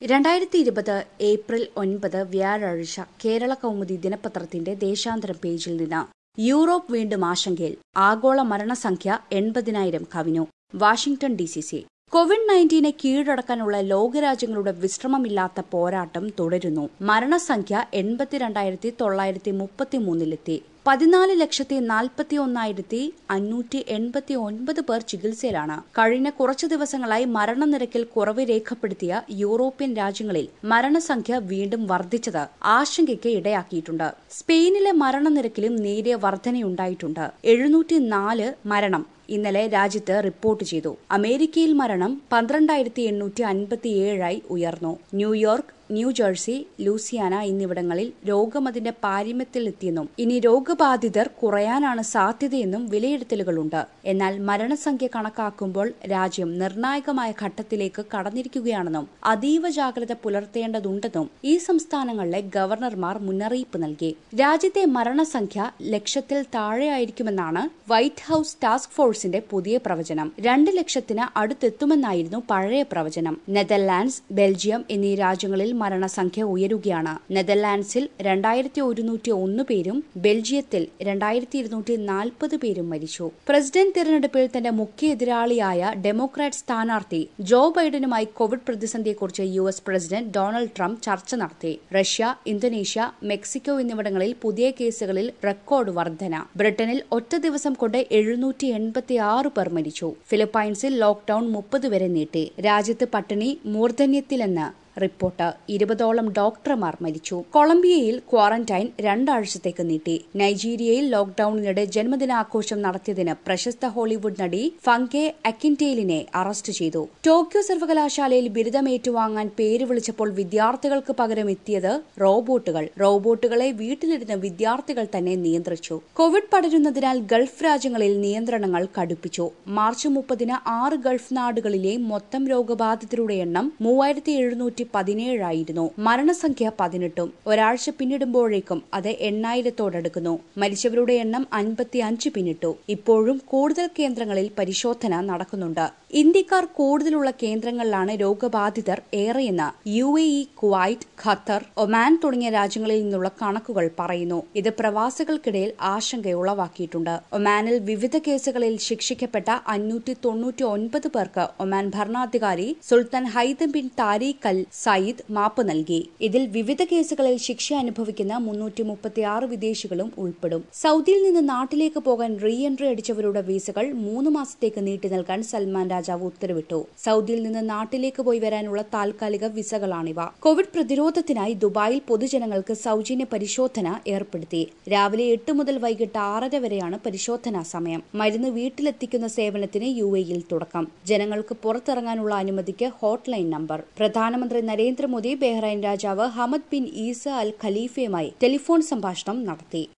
രണ്ടായിരത്തി ഇരുപത് ഏപ്രിൽ ഒൻപത് വ്യാഴാഴ്ച കേരള കൗമുദി ദിനപത്രത്തിന്റെ ദേശാന്തരം പേജിൽ നിന്ന് യൂറോപ്പ് വീണ്ടും ആശങ്കയിൽ ആഗോള മരണസംഖ്യ എൺപതിനായിരം കവിഞ്ഞു Washington D C C Covid നയൻറ്റീനെ കീഴടക്കാനുള്ള ലോകരാജ്യങ്ങളുടെ വിശ്രമമില്ലാത്ത പോരാട്ടം തുടരുന്നു മരണസംഖ്യ എൺപത്തിരണ്ടായിരത്തി തൊള്ളായിരത്തി മുപ്പത്തിമൂന്നിലെത്തി പതിനാല് ലക്ഷത്തി നാൽപ്പത്തി ഒന്നായിരത്തി അഞ്ഞൂറ്റി എൺപത്തി ഒൻപത് പേർ ചികിത്സയിലാണ് കഴിഞ്ഞ കുറച്ചു ദിവസങ്ങളായി മരണനിരക്കിൽ കുറവ് രേഖപ്പെടുത്തിയ യൂറോപ്യൻ രാജ്യങ്ങളിൽ മരണസംഖ്യ വീണ്ടും വർദ്ധിച്ചത് ആശങ്കയ്ക്ക് ഇടയാക്കിയിട്ടുണ്ട് സ്പെയിനിലെ മരണനിരക്കിലും നേരിയ വർധനയുണ്ടായിട്ടുണ്ട് എഴുന്നൂറ്റി നാല് മരണം ഇന്നലെ രാജ്യത്ത് റിപ്പോർട്ട് ചെയ്തു അമേരിക്കയിൽ മരണം പന്ത്രണ്ടായിരത്തി എണ്ണൂറ്റി അൻപത്തിയേഴായി ഉയർന്നു ന്യൂയോർക്ക് ന്യൂജേഴ്സി ലൂസിയാന എന്നിവിടങ്ങളിൽ രോഗം അതിന്റെ പാരമ്യത്തിലെത്തിയെന്നും ഇനി രോഗബാധിതർ കുറയാനാണ് സാധ്യതയെന്നും വിലയിരുത്തലുകളുണ്ട് എന്നാൽ മരണസംഖ്യ കണക്കാക്കുമ്പോൾ രാജ്യം നിർണായകമായ ഘട്ടത്തിലേക്ക് കടന്നിരിക്കുകയാണെന്നും അതീവ ജാഗ്രത പുലർത്തേണ്ടതുണ്ടെന്നും ഈ സംസ്ഥാനങ്ങളിലെ ഗവർണർമാർ മുന്നറിയിപ്പ് നൽകി രാജ്യത്തെ മരണസംഖ്യ ലക്ഷത്തിൽ താഴെയായിരിക്കുമെന്നാണ് വൈറ്റ് ഹൌസ് ടാസ്ക് ഫോഴ്സിന്റെ പുതിയ പ്രവചനം രണ്ട് ലക്ഷത്തിന് അടുത്തെത്തുമെന്നായിരുന്നു പഴയ പ്രവചനം നെതർലാൻഡ്സ് ബെൽജിയം എന്നീ രാജ്യങ്ങളിൽ മരണസംഖ്യ ഉയരുകയാണ് നെതർലാൻഡ്സിൽ രണ്ടായിരത്തി ഒരുന്നൂറ്റി ഒന്ന് പേരും ബെൽജിയത്തിൽ രണ്ടായിരത്തി ഇരുന്നൂറ്റി നാൽപ്പത് പേരും മരിച്ചു പ്രസിഡന്റ് തിരഞ്ഞെടുപ്പിൽ തന്റെ മുഖ്യ എതിരാളിയായ ഡെമോക്രാറ്റ് സ്ഥാനാർത്ഥി ജോ ബൈഡനുമായി കോവിഡ് പ്രതിസന്ധിയെക്കുറിച്ച് U S president Donald Trump ചർച്ച നടത്തി റഷ്യ ഇന്തോനേഷ്യ മെക്സിക്കോ എന്നിവിടങ്ങളിൽ പുതിയ കേസുകളിൽ റെക്കോർഡ് വർധന ബ്രിട്ടനിൽ ഒറ്റ ദിവസം കൊണ്ട് എഴുന്നൂറ്റി എൺപത്തി ആറ് പേർ മരിച്ചു ഫിലിപ്പൈൻസിൽ ലോക്ഡൌൺ മുപ്പത് വരെ നീട്ടി രാജ്യത്ത് പട്ടിണി മൂർധന്യത്തിലെന്ന് റിപ്പോർട്ട് ഇരുപതോളം ഡോക്ടർമാർ മരിച്ചു കൊളംബിയയിൽ ക്വാറന്റൈൻ രണ്ടാഴ്ചത്തേക്ക് നീട്ടി നൈജീരിയയിൽ ലോക്ഡൌണിനിടെ ജന്മദിനാഘോഷം നടത്തിയതിന് പ്രശസ്ത ഹോളിവുഡ് നടി ഫങ്കെ അക്കിൻറ്റേലിനെ അറസ്റ്റ് ചെയ്തു ടോക്കിയോ സർവകലാശാലയിൽ ബിരുദം ഏറ്റുവാങ്ങാൻ പേര് വിളിച്ചപ്പോൾ വിദ്യാർത്ഥികൾക്ക് പകരം എത്തിയത് റോബോട്ടുകൾ റോബോട്ടുകളെ വീട്ടിലിരുന്ന് വിദ്യാർത്ഥികൾ തന്നെ നിയന്ത്രിച്ചു കോവിഡ് പടരുന്നതിനാൽ ഗൾഫ് രാജ്യങ്ങളിൽ നിയന്ത്രണങ്ങൾ കടുപ്പിച്ചു മാർച്ച് മുപ്പതിന് ആറ് ഗൾഫ് നാടുകളിലെ മൊത്തം രോഗബാധിതരുടെ എണ്ണം മൂവായിരത്തി എഴുന്നൂറ്റി പതിനേഴായിരുന്നു മരണസംഖ്യ പതിനെട്ടും ഒരാഴ്ച പിന്നിടുമ്പോഴേക്കും അത് എണ്ണായിരത്തോടടുക്കുന്നു മരിച്ചവരുടെ എണ്ണം അൻപത്തി അഞ്ച് പിന്നിട്ടു ഇപ്പോഴും കൂടുതൽ കേന്ദ്രങ്ങളിൽ പരിശോധന നടക്കുന്നുണ്ട് ഇന്ത്യക്കാർ കൂടുതലുള്ള കേന്ദ്രങ്ങളിലാണ് രോഗബാധിതർ ഏറെയെന്ന് U A E Kuwait Qatar Oman തുടങ്ങിയ രാജ്യങ്ങളിൽ നിന്നുള്ള കണക്കുകൾ പറയുന്നു ഇത് പ്രവാസികൾക്കിടയിൽ ആശങ്കയുളവാക്കിയിട്ടുണ്ട് ഒമാനിൽ വിവിധ കേസുകളിൽ ശിക്ഷിക്കപ്പെട്ട അഞ്ഞൂറ്റി തൊണ്ണൂറ്റി ഒൻപത് പേർക്ക് ഒമാൻ ഭരണാധികാരി Sultan Haitham bin Tariq Al Said മാപ്പ് നൽകി ഇതിൽ വിവിധ കേസുകളിൽ ശിക്ഷ അനുഭവിക്കുന്ന മുന്നൂറ്റി മുപ്പത്തിയാറ് വിദേശികളും ഉൾപ്പെടും സൗദിയിൽ നിന്ന് നാട്ടിലേക്ക് പോകാൻ റീ എൻട്രി അടിച്ചവരുടെ വീസകൾ മൂന്ന് മാസത്തേക്ക് നീട്ടി നൽകാൻ സൽമാൻ രാജാവ് ഉത്തരവിട്ടു സൗദിയിൽ നിന്ന് നാട്ടിലേക്ക് പോയി വരാനുള്ള താൽക്കാലിക വിസകളാണിവ കോവിഡ് പ്രതിരോധത്തിനായി ദുബായിൽ പൊതുജനങ്ങൾക്ക് സൗജന്യ പരിശോധന ഏർപ്പെടുത്തി രാവിലെ എട്ട് മുതൽ വൈകിട്ട് ആറര വരെയാണ് പരിശോധനാ സമയം മരുന്ന് വീട്ടിലെത്തിക്കുന്ന സേവനത്തിന് യു എയിൽ തുടക്കം ജനങ്ങൾക്ക് പുറത്തിറങ്ങാനുള്ള അനുമതിക്ക് ഹോട്ട്ലൈൻ നമ്പർ പ്രധാനമന്ത്രി നരേന്ദ്രമോദി ബഹ്റൈൻ രാജാവ് ഹമദ് ബിൻ ഈസ അൽ ഖലീഫയുമായി ടെലിഫോൺ സംഭാഷണം നടത്തി